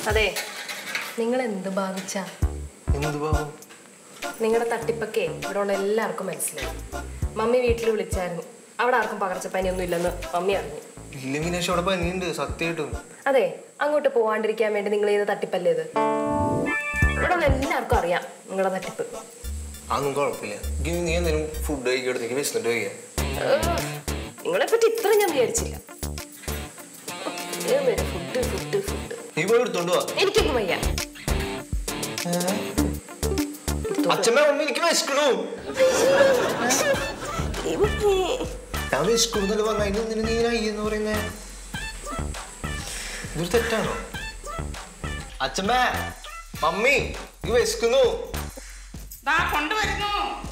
അതെ നിങ്ങൾ എന്ത് ഭാവിച്ച എന്ത് പാവം നിങ്ങളുടെ തട്ടിപ്പൊക്കെ ഇവിടെ ഉള്ള എല്ലാവർക്കും മനസ്സിലായി മമ്മി വീട്ടിൽ വിളിച്ചായിരുന്നു അവിടെ ആർക്കും പകർച്ചപ്പനിയൊന്നും ഇല്ലെന്ന് മമ്മി അറിഞ്ഞു ഇല്ല മീനാക്ഷി അവിടെ പനിയുണ്ട് സത്യമായിട്ടും അതെ അങ്ങോട്ട് പോവാണ്ടിരിക്കാൻ വേണ്ടി നിങ്ങൾ ചെയ്ത തട്ടിപ്പല്ലേ ഇത് ഇവിടെ ഉള്ള എല്ലാവർക്കും അറിയാം നിങ്ങളുടെ തട്ടിപ്പ് അതൊന്നും കുഴപ്പമില്ല ഇനി നീ എന്തെങ്കിലും ഫുഡ് കഴിക്കടുത്തേക്ക് വിശന്നിട്ട് കഴിക്കാം നിങ്ങളെ പറ്റി ഇത്ര ഞാൻ വിചാരിച്ചില്ല ഫുഡ് ഫുഡ് ഫുഡ് നീ പോയി എടുത്തോണ്ട് വാ എനിക്കൊന്നും വയ്യ അച്ഛമ്മ മമ്മി എനിക്ക് വിശക്കണു ഞാൻ വിശക്കണു എന്നല്ല പറഞ്ഞ അതിനൊന്നിനും നീ അയ്യ എന്ന് പറയുന്നേ ഇതൊരു തെറ്റാണോ അച്ഛമ്മ മമ്മി നീ വിശക്കുന്നു ദാ കൊണ്ടുവരുന്നു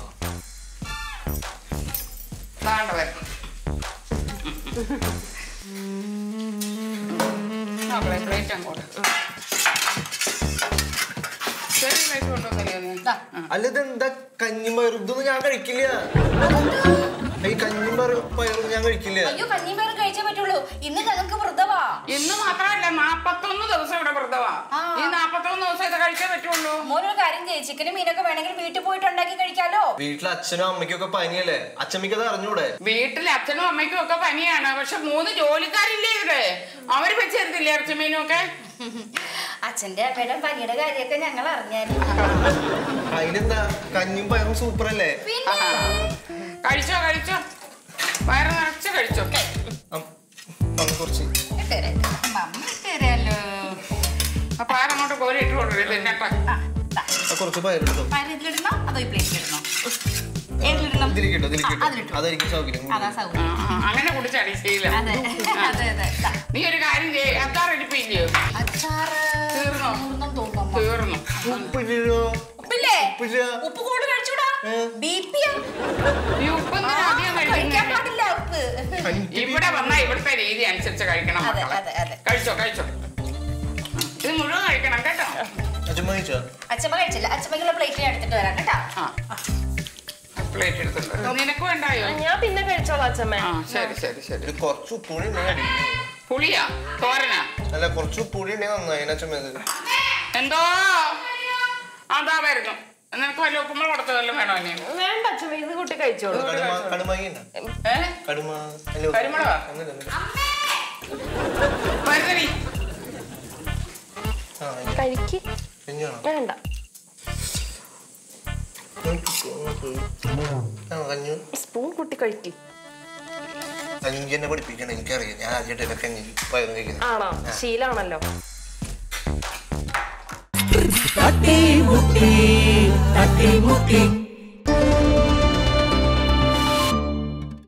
ദാണ്ട വരുന്നു മകളെ പ്ലേറ്റ് അങ്ങോട്ട് ചെറിയ പ്ലേറ്റ് കൊണ്ടുവന്നില്ലേ നീ? ആ. അല്ല ഇതെന്താ കഞ്ഞിയും പയറും ഇതൊന്നും ഞാൻ കഴിക്കില്ല ഈ കഞ്ഞിയും പയറും പയറും ഞാൻ കഴിക്കില്ല അയ്യോ കഞ്ഞിയും പയറും കഴിച്ചേ പറ്റുള്ളൂ ഇന്ന് ഞങ്ങൾക്ക് വ്രതവാ ഇന്ന് മാത്രമല്ല നാപ്പത്തൊന്ന് ദിവസം ഇവിടെ വ്രതമാ ആ. ഈ നാപ്പത്തൊന്ന് ദിവസം ഇത് കഴിച്ചേ പറ്റുള്ളൂ മോനൊരു കാര്യം ചെയ്യും ചിക്കനും മീനൊക്കെ വേണമെങ്കിൽ വീട്ടിൽ പോയിട്ട് ഉണ്ടാക്കി കഴിക്കാലോ വീട്ടിലെ അച്ഛനും അമ്മയ്ക്കും ഒക്കെ പനിയല്ലേ അച്ഛമ്മയ്ക്ക് അത് അറിഞ്ഞൂടെ വീട്ടിൽ അച്ഛനും അമ്മയ്ക്കും ഒക്കെ പനിയാണ് പക്ഷെ മൂന്ന് ജോലിക്കാരില്ലേ ഇവിടെ അവര് വെച്ചിരുന്നില്ലേ ഇറച്ചിമീനും ഒക്കെ അച്ഛന്റെ അമ്മയുടെ പനിയുടെ കാര്യമൊക്കെ ഞങ്ങൾ അറിഞ്ഞായിരുന്നു അതിനെന്താ കഞ്ഞിയും പയറും സൂപ്പർ അല്ലേ ആഹാ. കഴിച്ചോ കഴിച്ചോ വയറ് നിറച്ച് കഴിച്ചോ അം, അമ്മ കുറച്ച് തരാലോ അപ്പൊ ആരങ്ങോട്ട് കോരി ഇട്ട് കൊടുക്കരുത് എന്നിട്ട് ആ, കുറച്ച് പയറെടുത്തോ ഇതിലിടണോ അതോ ഈ പ്ലേറ്റിലിടണോ ഏതിലിടണം ഇതിലേക്കിട്ടോ ഇതിലേക്കിട്ടോ ആ, അതിലിട്ടോ. അതായിരിക്കും സൗകര്യം അതാ കൂടുതൽ. സൗകര്യം ആ, ആ, അങ്ങനെ കുടിച്ചടി ശീലം അതെ അതെ അതെ ദാ. നീ ഒരു കാര്യം ചെയ്യ അച്ചാർ എടുപ്പില്ലയോ അച്ചാറ് തീർന്നോ? തീർന്നും തോന്നുന്നു തീർന്നു ഉപ്പില്ലല്ലോ ഉപ്പില്ലേ ഉപ്പില്ല ഉപ്പ് കൂടുതൽ കഴിച്ചൂടാ ഏ? ബി പി ഈ ഉപ്പൊന്നും അധികം കഴിക്കാൻ കഴിക്കുന്നില്ല പാടില്ല ഉപ്പ് ഇവിടെ വന്നാ ഇവിടുത്തെ രീതി അനുസരിച്ച് കഴിക്കണം അതെ മക്കളെ അതെ അതെ കഴിച്ചോ കഴിച്ചോ ഇത് മുഴുവൻ കഴിക്കണം കേട്ടോ അച്ഛമ്മ കഴിച്ചോ അച്ഛമ്മ കഴിച്ചില്ല അച്ഛമ്മക്കുള്ള പ്ലേറ്റ് ഞാൻ എടുത്തിട്ട് വരാം കേട്ടോ ആ പ്ലേറ്റ് എടുത്തിട്ടുണ്ട് നിനക്ക് വേണ്ടായോ ഞാൻ പിന്നെ കഴിച്ചോളാം അച്ഛമ്മ ആ ശരി ശരി ശരി ഇത് കുറച്ച് ഉപ്പുകൂടി ഉണ്ടെങ്കിൽ അടിപൊളി. പുളിയാ തോരനാ അല്ല കുറച്ച് ഉപ്പുകൂടി ഉണ്ടെങ്കിൽ നന്നായി അച്ഛമ്മ ഇത് എന്തോ അതാ വരുന്നു നിനക്ക് വല്ല ഉപ്പുമ്പോൾ കൊടുത്ത വല്ലതും വേണോ ഇനി വേണ്ട അച്ഛമ്മ ഇത് കൂട്ടി കഴിച്ചോളൂ കടുമ കടുമാങ്ങ ഉണ്ടോ ഏ കടുമ അല്ല, കരിമുളകാ? ഒന്നുമില്ല, ഒന്നുമില്ല. വരുന്നടി ആ, ഇനി കഴിക്ക് കഞ്ഞിയാണോ? വേണ്ട ആ, കഞ്ഞി സ്പൂൺ കൂട്ടി കഴിക്ക് കഞ്ഞി എന്നെ പഠിപ്പിക്കണം എനിക്കറിയാം ഞാൻ ആദ്യമായിട്ടല്ല കഞ്ഞി പയറും കഴിക്കുന്നത് ആണോ ശീലാണല്ലോ തട്ടി മുട്ടി തട്ടി മുട്ടി